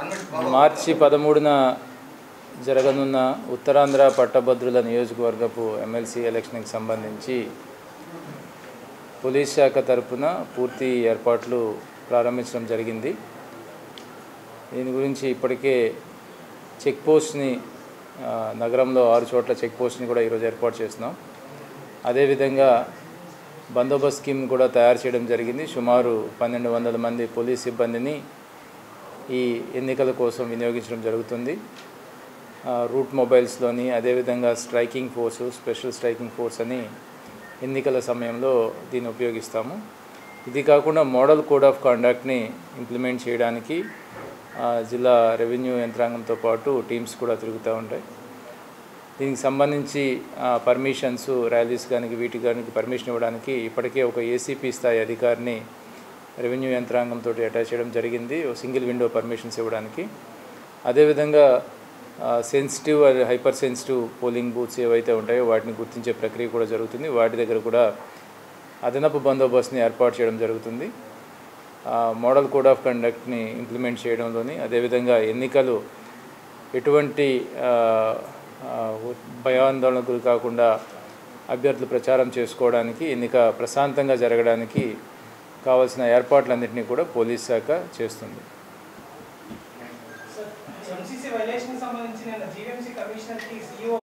మార్చి పదమూడున జరగనున్న ఉత్తరాంధ్ర పట్టభద్రుల నియోజకవర్గపు ఎమ్మెల్సీ ఎలక్షన్కి సంబంధించి పోలీస్ శాఖ తరపున పూర్తి ఏర్పాట్లు ప్రారంభించడం జరిగింది దీని గురించి ఇప్పటికే చెక్ పోస్ట్ని ఆ, నగరంలో ఆరు చోట్ల చెక్ పోస్ట్ని కూడా ఈరోజు ఏర్పాటు చేస్తున్నాం అదేవిధంగా బందోబస్త్ స్కీమ్ కూడా తయారు చేయడం జరిగింది సుమారు పన్నెండు వందల మంది పోలీస్ సిబ్బందిని ఈ ఎన్నికల కోసం వినియోగించడం జరుగుతుంది ఆ, రూట్ మొబైల్స్లోని అదేవిధంగా striking force special striking force అని ఎన్నికల సమయంలో దీన్ని ఉపయోగిస్తాము ఇది కాకుండా మోడల్ కోడ్ ఆఫ్ కాండక్ట్ని ఇంప్లిమెంట్ చేయడానికి ఆ, జిల్లా రెవెన్యూ యంత్రాంగంతో పాటు టీమ్స్ కూడా తిరుగుతూ ఉంటాయి దీనికి సంబంధించి పర్మిషన్స్ ర్యాలీస్ కానీ వీటికి కానీ పర్మిషన్ ఇవ్వడానికి ఇప్పటికే ఒక ఏసీపీ స్థాయి అధికారిని రెవెన్యూ యంత్రాంగంతో అటాచ్ చేయడం జరిగింది ఓ సింగిల్ విండో పర్మిషన్స్ ఇవ్వడానికి అదేవిధంగా sensitive hyper sensitive polling booths ఏవైతే ఉంటాయో వాటిని గుర్తించే ప్రక్రియ కూడా జరుగుతుంది వాటి దగ్గర కూడా అదనపు బందోబస్తుని ఏర్పాటు చేయడం జరుగుతుంది ఆ, మోడల్ కోడ్ ఆఫ్ కండక్ట్ని ఇంప్లిమెంట్ చేయడంలోని అదేవిధంగా ఎన్నికలు ఎటువంటి ఆ, ఆ, భయాందోళనకు గురి కాకుండా అభ్యర్థులు ప్రచారం చేసుకోవడానికి ఎన్నిక ప్రశాంతంగా జరగడానికి కావాల్సిన ఏర్పాట్లన్నింటినీ కూడా పోలీస్ శాఖ చేస్తుంది ఎంసీసీ వైలేషన్ సంబంధించి నేను జీవీఎంసీ కమిషనర్కి సీఈఓ